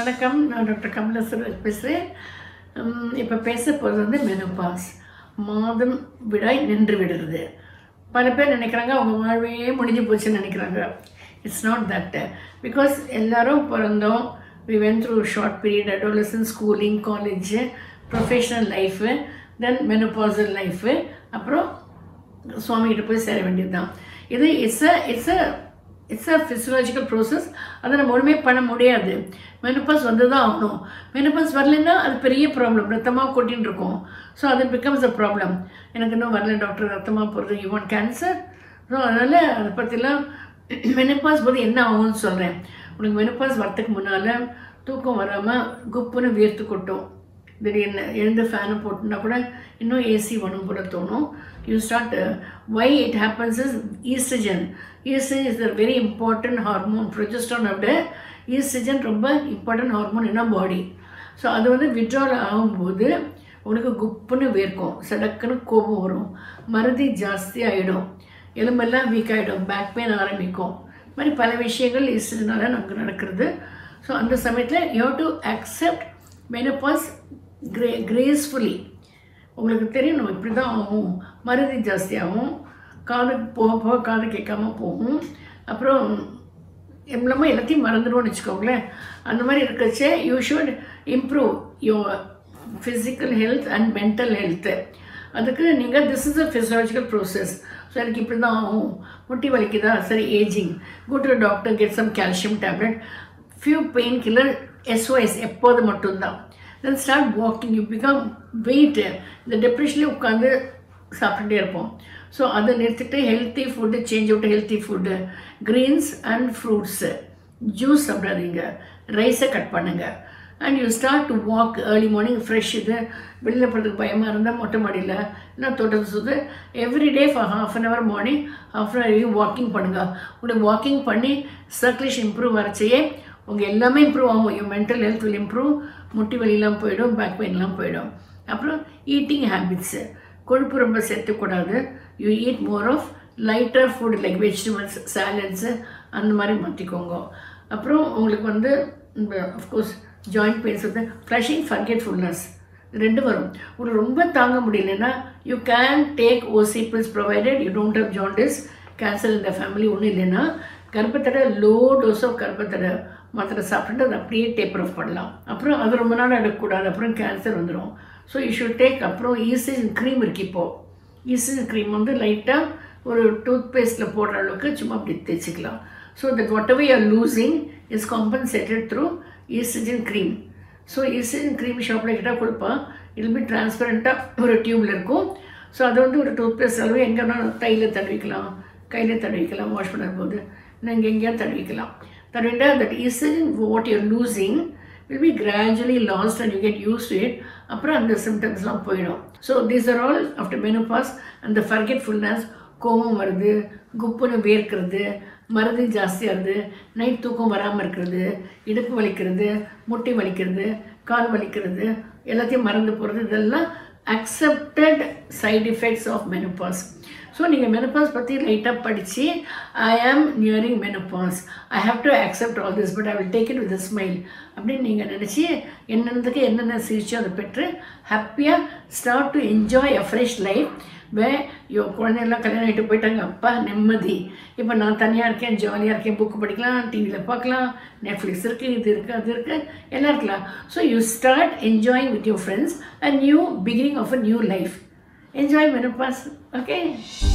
வணக்கம் நான் டாக்டர் கமலேஸ்வரர் பேசுகிறேன் இப்போ பேச போகிறது வந்து மெனோபாஸ் மாதம் விடாய் நின்று விடுறது பல பேர் நினைக்கிறாங்க அவங்க வாழ்வே முடிஞ்சு போச்சுன்னு நினைக்கிறாங்க இட்ஸ் நாட் தட் பிகாஸ் எல்லாரும் பிறந்தோம் we went through short period adolescence schooling college professional life then menopausal life அப்புறம் சுவாமிகிட்ட போய் சேர வேண்டியது தான் இது it's a it's a it's a physiological process அதை நம்ம ஒன்றுமே பண்ண முடியாது மெனுபாஸ் வந்து தான் ஆகணும் மெனுபாஸ் வரலைன்னா அது பெரிய ப்ராப்ளம் ரத்தமாக கொட்டின்னு இருக்கும் ஸோ அது பிகம்ஸ் அ ப்ராப்ளம் எனக்கு இன்னும் வரல டாக்டர் ரத்தமாக போகிறது யூ வாண்ட் கேன்சர் ஸோ அதனால் அதை பற்றிலாம் மெனுபாஸ் போது என்ன ஆகும்னு சொல்கிறேன் உனக்கு மெனுபாஸ் வரத்துக்கு முன்னால் தூக்கம் வராமல் குப்புன்னு வேர்த்து கொட்டும் திடீர்னு எழுந்து ஃபேனை போட்டுனா கூட இன்னும் ஏசி வேணும் போல தோணும் you start why it happens is estrogen estrogen is the very important hormone ப்ரொஜெஸ்ட்ரானை விட ஈஸ்ட்ரஜன் ரொம்ப இம்பார்ட்டன்ட் ஹார்மோன் என்ன பாடி ஸோ அது வந்து விட்ரால் ஆகும்போது உனக்கு குப்புன்னு வேர்க்கும் சடக்குன்னு கோபம் வரும் மருதி ஜாஸ்தி ஆகிடும் எலும்பெல்லாம் வீக் ஆகிடும் பேக் பெயின் ஆரம்பிக்கும் இது மாதிரி பல விஷயங்கள் ஈஸ்ட்ரஜனால நமக்கு நடக்கிறது ஸோ அந்த சமயத்தில் யூ டு அக்செப்ட் மெனப்பாஸ் கிரே கிரேஸ்ஃபுல்லி உங்களுக்கு தெரியும் நம்ம இப்படி தான் ஆகும் மருதி ஜாஸ்தியாகும் காது போக போக காது கேட்காம போகும் அப்புறம் எல்லாமே எல்லாத்தையும் மறந்துடுவோம்னு வச்சுக்கோங்களேன் அந்த மாதிரி இருக்கச்சே you should improve your physical health and mental health அதுக்கு நீங்கள் this is a physiological process so எனக்கு இப்படி தான் ஆகும் முட்டி வலிக்குதா சரி ageing go to doctor get some calcium tablet few painkiller SOS எப்போது மட்டும்தான் then start walking you become weight இந்த டெப்ரெஷன்லேயே உட்காந்து சாப்பிட்டுட்டே இருப்போம் ஸோ அதை நிறுத்திட்டு healthy food change out healthy food greens and fruits juice சாப்பிடாதீங்க ரைஸை கட் பண்ணுங்கள் and you start to walk early morning fresh இது வெளியில் போகிறதுக்கு பயமாக இருந்தால் மொட்டை மாடியில் இல்லை தோட்டத்தை சுற்று every day for half an hour morning half an hour walking பண்ணுங்கள் உங்களுக்கு வாக்கிங் பண்ணி சர்க்குலேஷன் இம்ப்ரூவ் வரச்சையே உங்கள் எல்லாமே இம்ப்ரூவ் ஆகும் you mental health will improve முட்டி வலிலாம் போயிடும் பேக் பெயின்லாம் போயிடும் அப்புறம் ஈட்டிங் ஹேபிட்ஸு கொழுப்பு ரொம்ப சேர்த்துக்கூடாது you eat more of lighter food like vegetables salads அந்த மாதிரி மாற்றிக்கோங்க அப்புறம் உங்களுக்கு வந்து அஃப்கோர்ஸ் ஜாயிண்ட் பெயின்ஸ் வந்து ஃப்ளஷிங் ஃபர்கெட்ஃபுல்னஸ் ரெண்டு வரும் உங்களுக்கு ரொம்ப தாங்க முடியலன்னா you can take OC pills provided you don't have jaundice cancer இந்த ஃபேமிலி ஒன்றும் இல்லைன்னா கர்ப்பத்தடை லோ டோஸ் ஆஃப் கர்ப்பத்தடை மாத்திரை சாப்பிட்டு அதை அப்படியே டேப்பர் ஆஃப் பண்ணலாம் அப்புறம் அது ரொம்ப நாள் எடுக்கக்கூடாது அப்புறம் கேன்சர் வந்துடும் ஸோ யூ ஷுட் டேக் அப்புறம் ஈஸ்டேஜன் க்ரீம் இருக்குது இப்போது ஈஸ்டேஜன் க்ரீம் வந்து லைட்டாக ஒரு டூத் பேஸ்ட்டில் போடுற அளவுக்கு சும்மா அப்படி தேய்ச்சிக்கலாம் so that whatever you're losing is compensated through estrogen cream so estrogen cream ஷாப்பில் கிட்ட கொடுப்பான் இதில் போய் டிரான்ஸ்பரண்ட்டாக ஒரு டியூப்பில் இருக்கும் ஸோ அதை வந்து ஒரு டூத் பேஸ்ட் அளவு எங்கே வேணாலும் தையில் தடவிக்கலாம் கையில் தடவிக்கலாம் வாஷ் பண்ணும்போது நீங்கள் எங்கேயாவது தடவிக்கலாம் தடவிட்டா that estrogen what you're losing will be gradually lost and you get used to it அப்புறம் அந்த சிம்டம்ஸ்லாம் போயிடும் so these are all after menopause அந்த ஃபர்கெட்ஃபுல்னஸ் கோபம் வருது குப்புன்னு வேர்க்கிறது மருது ஜாஸ்தியாகுது நைட் தூக்கம் வராமல் இருக்கிறது இடுப்பு வலிக்கிறது முட்டி வலிக்கிறது கால் வலிக்கிறது எல்லாத்தையும் மறந்து போகிறது இதெல்லாம் accepted side effects of menopause so நீங்கள் மெனோபாஸ் பற்றி லைட்டாக படித்து I am nearing menopause I have to accept all this but I will take it with smile அப்படின்னு நீங்கள் நினச்சி என்னென்னதுக்கு என்னென்ன சிகிச்சை அதை பெற்று ஹாப்பியாக start to enjoy a fresh life way yo குழந்தையெல்லாம் கல்யாணம் ஆகிட்டு போயிட்டாங்க அப்பா நிம்மதி இப்போ நான் தனியாக இருக்கேன் ஜாலியாக இருக்கேன் புக்கு படிக்கலாம் டிவியில் பார்க்கலாம் நெட்ஃப்ளிக்ஸ் இருக்குது இது இருக்குது அது இருக்குது எல்லாம் இருக்கலாம் so you start enjoying with your friends a new beginning of a new life enjoy menopause okay